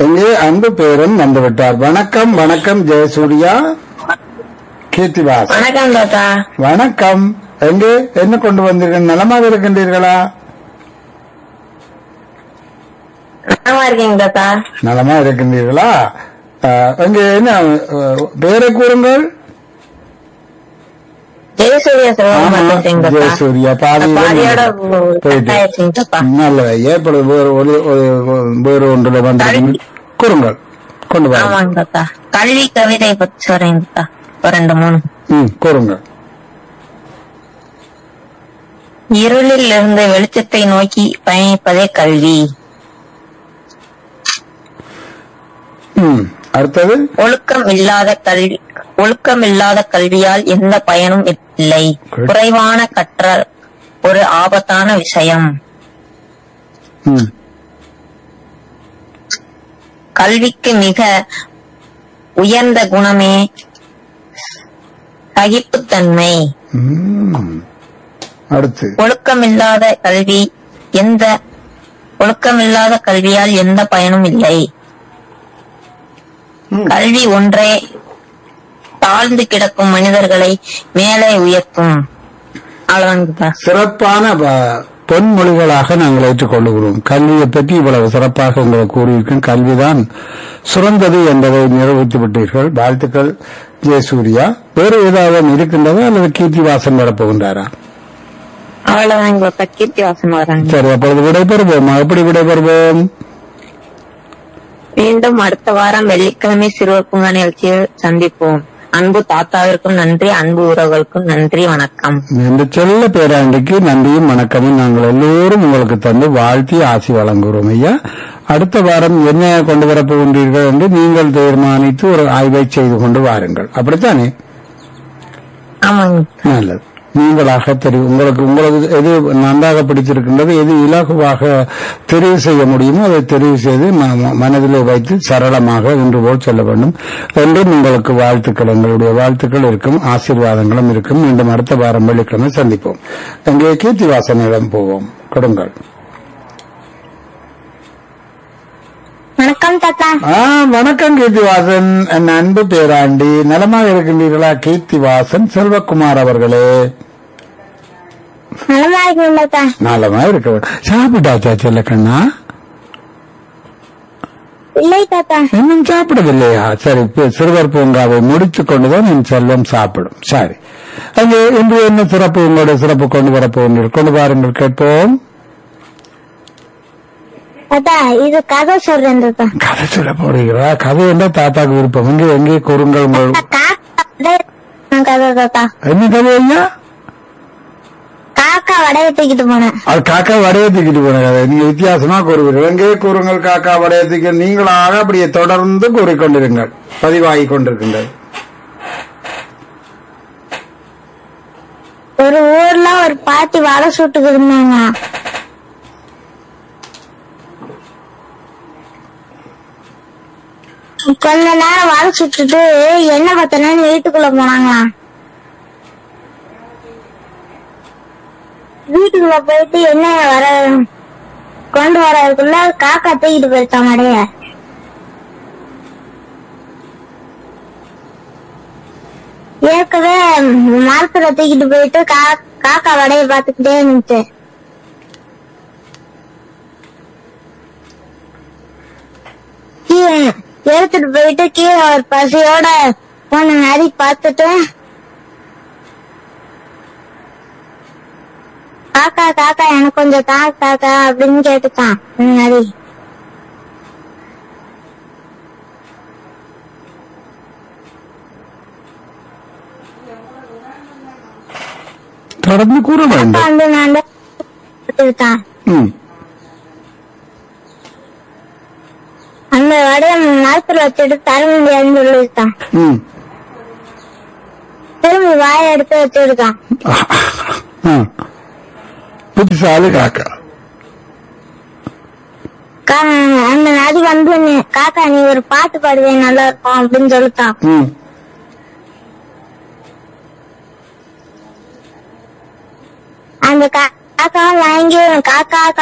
எங்கே அன்பு பேரன் வந்துவிட்டார் வணக்கம் வணக்கம் ஜெயசூர்யா கீர்த்திவாஸ் வணக்கம் தாத்தா வணக்கம் எங்கே என்ன கொண்டு வந்தீர்கள் நலமாக இருக்கின்றீர்களா நலமா இருக்கீங்க தாத்தா நலமா இருக்கின்றீர்களா அஹ், எங்கே என்ன அஹ், பெயரை கூறுங்கள் ஜெயசூர்யா ஆமா, செல்வம் பேசுறீங்க தாத்தா ஜெயசூர்யா பாதியில பாதியோட போயிட்டு. ஆயிடுச்சுங்க தாத்தா நல்லது ஏற்படுது வேறு ஒரு ஒரு- வேறு ஒன்றுல வந்து கூறுங்கள் கொண்டு வாங்க ஆமாங்க தாத்தா கல்வி கவிதை பத்தி சொல்றேங்க தாத்தா ஒரு ரெண்டு மூணு ம் கூறுங்கள் இருளில் இருந்து வெளிச்சத்தை நோக்கி பயணிப்பதே கல்வி ம் அடுத்தது ஒழுக்கம் இல்லாத கல்வி ஒழுக்கம் இல்லாத கல்வியால் எந்த பயனும் இல்லை Good. குறைவான கற்றல் ஒரு ஆபத்தான விஷயம் ம் கல்விக்கு மிக உயர்ந்த குணமே சகிப்புத்தன்மை ம். அடுத்து ஒழுக்கமில்லாத கல்வி எந்த ஒழுக்கமில்லாத கல்வியால் எந்த பயனும் இல்லை ம். கல்வி ஒன்றே தாழ்ந்து கிடக்கும் மனிதர்களை மேலே உயர்த்தும் அவ்வளவுதாங்க சிறப்பான ப- பொன்மொழிகளாக நாங்கள் ஏற்றுக்கொள்ளுகிறோம் கல்வியை பற்றி இவ்வளவு சிறப்பாக உங்களுக்கு கூறியிருக்கும் கல்விதான் சிறந்தது என்பதை நிரூபித்து விட்டீர்கள் வாழ்த்துக்கள் ஜெயசூர்யா வேறு ஏதாவது இருக்கின்றதா அல்லது கீர்த்திவாசன் வரப்போகின்றாரா அவ்வளவுதாங்க கீர்த்தி வாசன் வராங்க சரி அப்பொழுது விடைபெறுவோம் எப்படி விடைபெறுவோம் மீண்டும் அடுத்த வாரம் வெள்ளிக்கிழமை சிறுவர் பூங்கா நிகழ்ச்சியில் சந்திப்போம் அன்பு தாத்தாவிற்கும் நன்றி அன்பு உறவுகளுக்கும் நன்றி வணக்கம் இந்த செல்ல பேராண்டிக்கு நன்றியும் வணக்கமும் நாங்கள் எல்லோரும் உங்களுக்கு தந்து வாழ்த்தி ஆசி வழங்குகிறோம் ஐயா அடுத்த வாரம் என்ன கொண்டு வரப் போகின்றீர்கள் என்று நீங்கள் தீர்மானித்து ஒரு ஆய்வை செய்து கொண்டு வாருங்கள் அப்படித்தானே ஆமாங்க நல்லது நீங்களாக தெரிவு உங்களுக்கு உங்களுக்கு எது நன்றாக பிடிச்சிருக்கின்றது எது இலகுவாக தெரிவு செய்ய முடியுமோ அதை தெரிவு செய்து ம- ம- மனதிலே வைத்து சரளமாக இன்று போல் சொல்ல வேண்டும் என்றும் உங்களுக்கு வாழ்த்துக்கள் எங்களுடைய வாழ்த்துக்கள் இருக்கும் ஆசீர்வாதங்களும் இருக்கும் மீண்டும் அடுத்த வாரம் வெள்ளிக்கிழமை சந்திப்போம் எங்கே கீர்த்திவாசனிடம் போவோம் கொடுங்கள் வணக்கம் தாத்தா ஆ வணக்கம் கீர்த்திவாசன் என் அன்பு பேராண்டி நலமாக இருக்கின்றீர்களா கீர்த்திவாசன் செல்வகுமார் அவர்களே நலமா இருக்கீங்க தாத்தா நலமா இருக்க சாப்பிட்டாச்சா செல்லக்கண்ணா இல்லை தாத்தா இன்னும் சாப்பிடவில்லையா சரி இப்ப சிறுவர் பூங்காவை முடித்துக் கொண்டுதான் என் செல்வம் சாப்பிடும் சரி அங்கே இன்று என்ன சிறப்பு உங்களுடைய சிறப்பு கொண்டு வரப்போகிறீர்கள் கொண்டு வாருங்கள் கேட்போம் தாத்தா இது கதை சொல்றேன் தாத்தா கதை சொல்ல போறீங்களா கதை என்ன தாத்தாக்கு விருப்பம் எங்கே எங்கே கூறுங்கள் உங்கள் கதை தாத்தா என்ன கதை ஐயா காக்கா வடைய தூக்கிட்டு போனேன் அது காக்கா வடைய தூக்கிட்டு போன கதை நீங்க வித்தியாசமா கூறுவீர்கள் எங்கே கூறுங்கள் காக்கா வடைய தூக்கி நீங்களாக அப்படியே தொடர்ந்து கூறிக்கொண்டிருங்கள் பதிவாகி கொண்டிருக்கின்றது ஒரு ஊர்ல ஒரு பாட்டி வடை சுட்டுக்கு இருந்தாங்க கொஞ்ச நேரம் வடை சுட்டுட்டு எண்ணெய் பத்தனு வீட்டுக்குள்ள போனாங்களாம் வீட்டுக்குள்ள போயிட்டு எண்ணெய் வர கொண்டு வரதுக்குள்ள காக்கா தூக்கிட்டு போயிட்டான் வடைய ஏற்கவே மரத்துல தூக்கிட்டு போயிட்டு கா- காக்கா வடைய பாத்துக்கிட்டே இருந்துச்சு கீழே எடுத்துட்டு போயிட்டு கீழே ஒரு பசியோட போன நரி பார்த்துட்டு காக்கா காக்கா எனக்கு கொஞ்சம் தா காக்கா அப்படின்னு கேட்டுட்டான் அந்த நரி தொடர்ந்து கூற அப்பா வேண்டும் வந்து நான் கொடுத்துட்டான் ம் அந்த வடைய மரத்துல வச்சுட்டு தர முடியாதுன்னு சொல்லிட்டான் ம் திரும்பி வாயை எடுத்து வச்சிருக்கான் ஆ. புத்திசாலி காக்கா கா- அந்த நதி வந்து நீ- காக்கா நீ ஒரு பாட்டு பாடுவே நல்லா இருக்கும் அப்படின்னு சொல்லிட்டான் ம் அந்த கா- காக்கா வாங்கி காக்கா